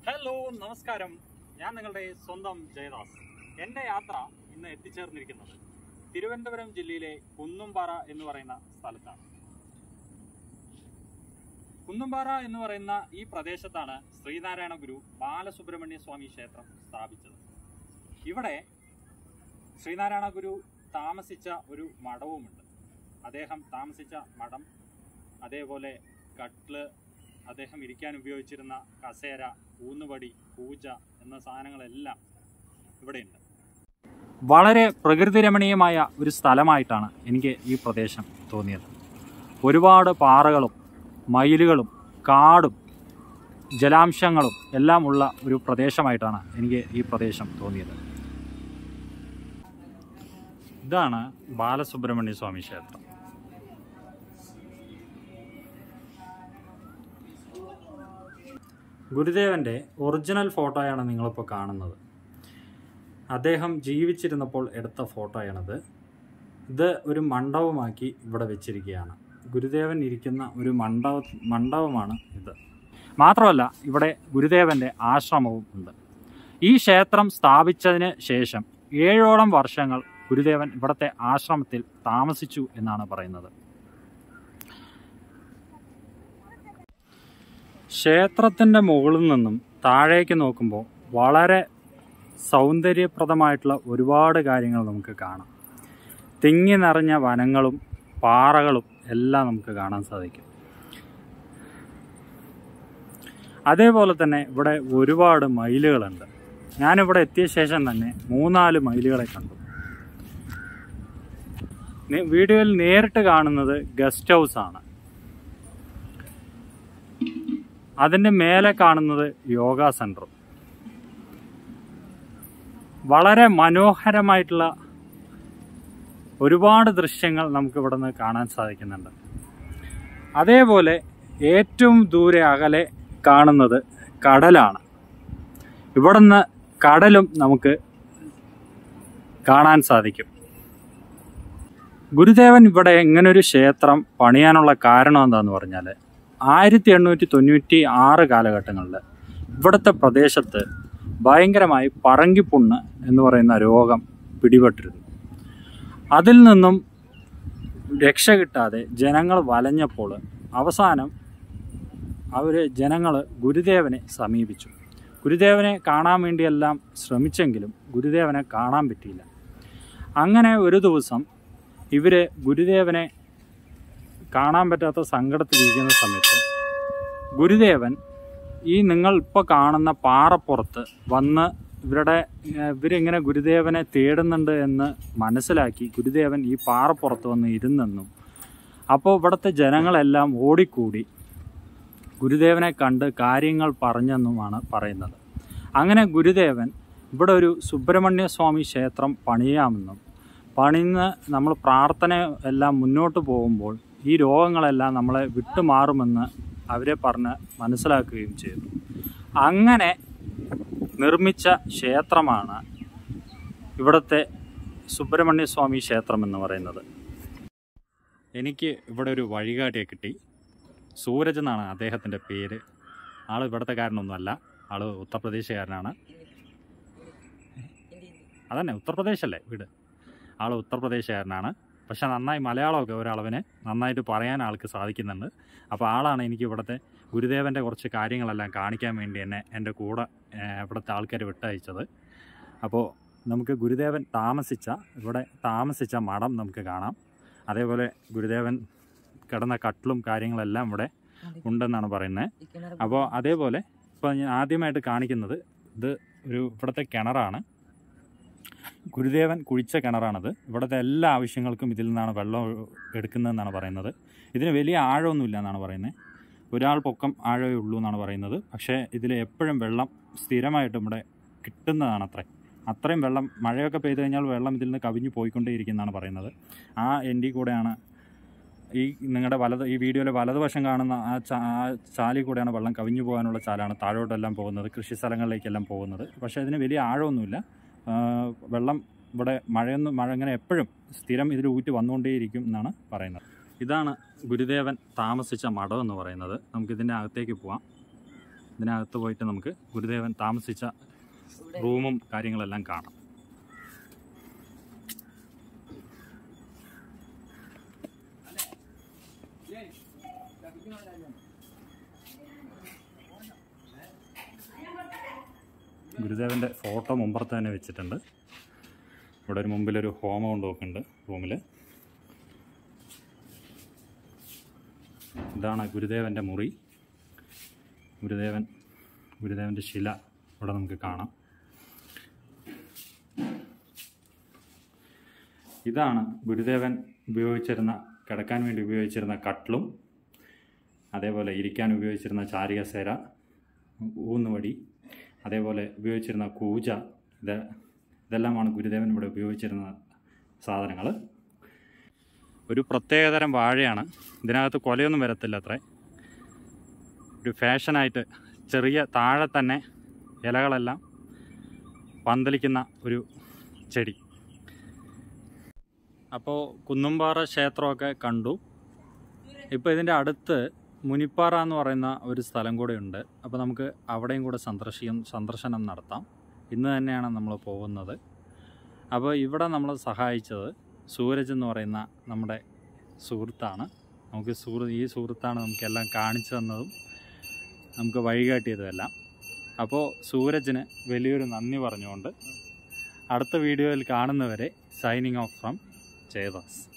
hello നമസ്കാരം ഞാൻ നിങ്ങളുടെ സ്വന്തം ജയദാസ് എൻ്റെ യാത്ര ഇന്ന് എത്തിച്ചേർന്നിരിക്കുന്നത് തിരുവനന്തപുരം ജില്ലയിലെ കുന്നുംപാറ എന്ന് പറയുന്ന സ്ഥലത്താണ് കുന്നുംപാറ എന്ന് പറയുന്ന ഈ പ്രദേശത്താണ് ശ്രീനാരായണ ഗുരു ബാലസുബ്രഹ്മണ്യ സ്വാമി ക്ഷേത്രം സ്ഥാപിച്ചത് ഇവിടെ ശ്രീനാരായണ ഗുരു താമസിച്ച ഒരു മഠവുമുണ്ട് അദ്ദേഹം താമസിച്ച മഠം അതേപോലെ കട്ട്ല് അദ്ദേഹം ഇരിക്കാൻ ഉപയോഗിച്ചിരുന്ന കസേര ഊന്നുപടി പൂജ എന്ന സാധനങ്ങളെല്ലാം ഇവിടെയുണ്ട് വളരെ പ്രകൃതി രമണീയമായ ഒരു സ്ഥലമായിട്ടാണ് എനിക്ക് ഈ പ്രദേശം തോന്നിയത് ഒരുപാട് പാറകളും മയിലുകളും കാടും ജലാംശങ്ങളും എല്ലാം ഉള്ള ഒരു പ്രദേശമായിട്ടാണ് എനിക്ക് ഈ പ്രദേശം തോന്നിയത് ഇതാണ് ബാലസുബ്രഹ്മണ്യ സ്വാമി ക്ഷേത്രം ഗുരുദേവൻ്റെ ഒറിജിനൽ ഫോട്ടോയാണ് നിങ്ങളിപ്പോൾ കാണുന്നത് അദ്ദേഹം ജീവിച്ചിരുന്നപ്പോൾ എടുത്ത ഫോട്ടോയാണിത് ഇത് ഒരു മണ്ഡപമാക്കി ഇവിടെ വെച്ചിരിക്കുകയാണ് ഗുരുദേവൻ ഇരിക്കുന്ന ഒരു മണ്ഡപ മണ്ഡപമാണ് ഇത് മാത്രമല്ല ഇവിടെ ഗുരുദേവൻ്റെ ആശ്രമവും ഉണ്ട് ഈ ക്ഷേത്രം സ്ഥാപിച്ചതിന് ശേഷം ഏഴോളം വർഷങ്ങൾ ഗുരുദേവൻ ഇവിടുത്തെ ആശ്രമത്തിൽ താമസിച്ചു എന്നാണ് പറയുന്നത് ക്ഷേത്രത്തിൻ്റെ മുകളിൽ നിന്നും താഴേക്ക് നോക്കുമ്പോൾ വളരെ സൗന്ദര്യപ്രദമായിട്ടുള്ള ഒരുപാട് കാര്യങ്ങൾ നമുക്ക് കാണാം തിങ്ങി നിറഞ്ഞ വനങ്ങളും പാറകളും എല്ലാം നമുക്ക് കാണാൻ സാധിക്കും അതേപോലെ തന്നെ ഇവിടെ ഒരുപാട് മയിലുകളുണ്ട് ഞാനിവിടെ എത്തിയ ശേഷം തന്നെ മൂന്നാല് മയിലുകളെ കണ്ടു നെ- വീഡിയോയിൽ നേരിട്ട് കാണുന്നത് ഗസ്റ്റ് ഹൗസ് ആണ് അതിൻ്റെ മേലെ കാണുന്നത് യോഗ സെൻറ്റർ വളരെ മനോഹരമായിട്ടുള്ള ഒരുപാട് ദൃശ്യങ്ങൾ നമുക്ക് ഇവിടെ നിന്ന് കാണാൻ സാധിക്കുന്നുണ്ട് അതേപോലെ ഏറ്റവും ദൂരെ അകലെ കാണുന്നത് കടലാണ് ഇവിടുന്ന് കടലും നമുക്ക് കാണാൻ സാധിക്കും ഗുരുദേവൻ ഇവിടെ ഇങ്ങനൊരു ക്ഷേത്രം പണിയാനുള്ള കാരണം എന്താന്ന് പറഞ്ഞാൽ ആയിരത്തി എണ്ണൂറ്റി തൊണ്ണൂറ്റി ആറ് കാലഘട്ടങ്ങളിൽ ഇവിടുത്തെ പ്രദേശത്ത് ഭയങ്കരമായി പറങ്കിപ്പുണ്ണ് എന്ന് പറയുന്ന രോഗം പിടിപെട്ടിരുന്നു അതിൽ നിന്നും രക്ഷ കിട്ടാതെ ജനങ്ങൾ വലഞ്ഞപ്പോൾ അവസാനം അവർ ജനങ്ങൾ ഗുരുദേവനെ സമീപിച്ചു ഗുരുദേവനെ കാണാൻ വേണ്ടിയെല്ലാം ശ്രമിച്ചെങ്കിലും ഗുരുദേവനെ കാണാൻ പറ്റിയില്ല അങ്ങനെ ഒരു ദിവസം ഇവർ ഗുരുദേവനെ കാണാൻ പറ്റാത്ത സങ്കടത്തിലിരിക്കുന്ന സമയത്ത് ഗുരുദേവൻ ഈ നിങ്ങൾ ഇപ്പോൾ കാണുന്ന പാറപ്പുറത്ത് വന്ന് ഇവരുടെ ഏഹ്, ഇവരിങ്ങനെ ഗുരുദേവനെ തേടുന്നുണ്ട് എന്ന് മനസ്സിലാക്കി ഗുരുദേവൻ ഈ പാറപ്പുറത്ത് വന്ന് ഇരുന്നെന്നും അപ്പോൾ ഇവിടുത്തെ ജനങ്ങളെല്ലാം ഓടിക്കൂടി ഗുരുദേവനെ കണ്ട് കാര്യങ്ങൾ പറഞ്ഞെന്നുമാണ് പറയുന്നത് അങ്ങനെ ഗുരുദേവൻ ഇവിടെ ഒരു സുബ്രഹ്മണ്യ സ്വാമി ക്ഷേത്രം പണിയാമെന്നും പണിന്ന് നമ്മൾ പ്രാർത്ഥന എല്ലാം മുന്നോട്ട് പോകുമ്പോൾ ഈ രോഗങ്ങളെല്ലാം നമ്മളെ വിട്ടുമാറുമെന്ന് അവരെ പറഞ്ഞ് മനസ്സിലാക്കുകയും ചെയ്തു അങ്ങനെ നിർമ്മിച്ച ക്ഷേത്രമാണ് ഇവിടുത്തെ സുബ്രഹ്മണ്യ സ്വാമി ക്ഷേത്രം എന്ന് പറയുന്നത് എനിക്ക് ഇവിടെ ഒരു വഴികാട്ടിയെ കിട്ടി സൂരജ് എന്നാണ് അദ്ദേഹത്തിൻ്റെ പേര് ആൾ ഇവിടുത്തെ കാരനൊന്നുമല്ല ആൾ ഉത്തർപ്രദേശുകാരനാണ് അതന്നെ ഉത്തർപ്രദേശല്ലേ വീട് ആൾ ഉത്തർപ്രദേശുകാരനാണ് പക്ഷെ നന്നായി മലയാളമൊക്കെ ഒരളവിന് നന്നായിട്ട് പറയാൻ ആൾക്ക് സാധിക്കുന്നുണ്ട് അപ്പോൾ ആളാണ് എനിക്ക് ഇവിടുത്തെ ഗുരുദേവൻ്റെ കുറച്ച് കാര്യങ്ങളെല്ലാം കാണിക്കാൻ വേണ്ടി എന്നെ എൻ്റെ കൂടെ ഏഹ്, ഇവിടുത്തെ ആൾക്കാർ വിട്ടയച്ചത് അപ്പോൾ നമുക്ക് ഗുരുദേവൻ താമസിച്ച ഇവിടെ താമസിച്ച മഠം നമുക്ക് കാണാം അതേപോലെ ഗുരുദേവൻ കിടന്ന കട്ടിലും കാര്യങ്ങളെല്ലാം ഇവിടെ ഉണ്ടെന്നാണ് പറയുന്നത് അപ്പോൾ അതേപോലെ ഇപ്പോൾ ഞാൻ ആദ്യമായിട്ട് കാണിക്കുന്നത് ഇത് ഒരു ഇവിടുത്തെ കിണറാണ് ഗുരുദേവൻ കുഴിച്ച കിണറാണത് ഇവിടുത്തെ എല്ലാ ആവശ്യങ്ങൾക്കും ഇതിൽ നിന്നാണ് വെള്ളം എടുക്കുന്നതെന്നാണ് പറയുന്നത് ഇതിന് വലിയ ആഴമൊന്നുമില്ല എന്നാണ് പറയുന്നത് ഒരാൾ പൊക്കം ആഴമേ ഉള്ളൂ എന്നാണ് പറയുന്നത് പക്ഷേ ഇതിൽ എപ്പോഴും വെള്ളം സ്ഥിരമായിട്ട് ഇവിടെ കിട്ടുന്നതാണ് അത്രേ അത്രയും വെള്ളം മഴയൊക്കെ പെയ്തു കഴിഞ്ഞാൽ വെള്ളം ഇതിൽ നിന്ന് കവിഞ്ഞു പോയിക്കൊണ്ടേയിരിക്കുന്നതാണ് പറയുന്നത് ആ എൻ്റെ കൂടെയാണ് ഈ നിങ്ങളുടെ വലത് ഈ വീഡിയോയിലെ വലതുവശം കാണുന്ന ആ ചാ ആ ചാലിൽ കൂടെയാണ് വെള്ളം കവിഞ്ഞു പോകാനുള്ള ചാലാണ് താഴോട്ടെല്ലാം പോകുന്നത് കൃഷി സ്ഥലങ്ങളിലേക്കെല്ലാം പോകുന്നത് പക്ഷേ അതിന് വലിയ ആഴമൊന്നുമില്ല ആ, വെള്ളം ഇവിടെ മഴയൊന്നും മഴ ഇങ്ങനെ എപ്പോഴും സ്ഥിരം ഇതിൽ ഊറ്റി വന്നുകൊണ്ടേയിരിക്കും എന്നാണ് പറയുന്നത് ഇതാണ് ഗുരുദേവൻ താമസിച്ച മഠം എന്ന് പറയുന്നത് നമുക്കിതിൻ്റെ അകത്തേക്ക് പോവാം ഇതിനകത്ത് പോയിട്ട് നമുക്ക് ഗുരുദേവൻ താമസിച്ച റൂമും കാര്യങ്ങളെല്ലാം കാണാം ഗുരുദേവൻ്റെ ഫോട്ടോ മുമ്പുറത്ത് തന്നെ വെച്ചിട്ടുണ്ട് ഇവിടെ ഒരു മുമ്പിലൊരു ഹോമം കൊണ്ട് നോക്കുന്നുണ്ട് റൂമിൽ ഇതാണ് ഗുരുദേവൻ്റെ മുറി ഗുരുദേവൻ ഗുരുദേവൻ്റെ ശില ഇവിടെ നമുക്ക് കാണാം ഇതാണ് ഗുരുദേവൻ ഉപയോഗിച്ചിരുന്ന കിടക്കാൻ വേണ്ടി ഉപയോഗിച്ചിരുന്ന കട്ടിലും അതേപോലെ ഇരിക്കാൻ ഉപയോഗിച്ചിരുന്ന ചാരികസേര ഊന്നുവടി അതേപോലെ ഉപയോഗിച്ചിരുന്ന കൂജ ഇത് ഇതെല്ലാമാണ് ഗുരുദേവൻ ഇവിടെ ഉപയോഗിച്ചിരുന്ന സാധനങ്ങൾ ഒരു പ്രത്യേകതരം വാഴയാണ് ഇതിനകത്ത് കൊലയൊന്നും വരത്തില്ല അത്രേ ഒരു ഫാഷനായിട്ട് ചെറിയ താഴെ തന്നെ ഇലകളെല്ലാം പന്തലിക്കുന്ന ഒരു ചെടി അപ്പോൾ കുന്നുംപാറ ക്ഷേത്രമൊക്കെ കണ്ടു ഇപ്പോൾ ഇതിൻ്റെ അടുത്ത് മുനിപ്പാറ എന്ന് പറയുന്ന ഒരു സ്ഥലം കൂടെ ഉണ്ട് അപ്പോൾ നമുക്ക് അവിടെയും കൂടെ സന്ദർശിക്കും സന്ദർശനം നടത്താം ഇന്ന് തന്നെയാണ് നമ്മൾ പോകുന്നത് അപ്പോൾ ഇവിടെ നമ്മൾ സഹായിച്ചത് സൂരജ് എന്ന് പറയുന്ന നമ്മുടെ സുഹൃത്താണ് നമുക്ക് സുഹൃ ഈ സുഹൃത്താണ് നമുക്കെല്ലാം കാണിച്ചു തന്നതും നമുക്ക് വഴികാട്ടിയതുമെല്ലാം അപ്പോൾ സൂരജിന് വലിയൊരു നന്ദി പറഞ്ഞുകൊണ്ട് അടുത്ത വീഡിയോയിൽ കാണുന്നവരെ സൈനിങ് ഓഫ് ഫ്രം ജയദാസ്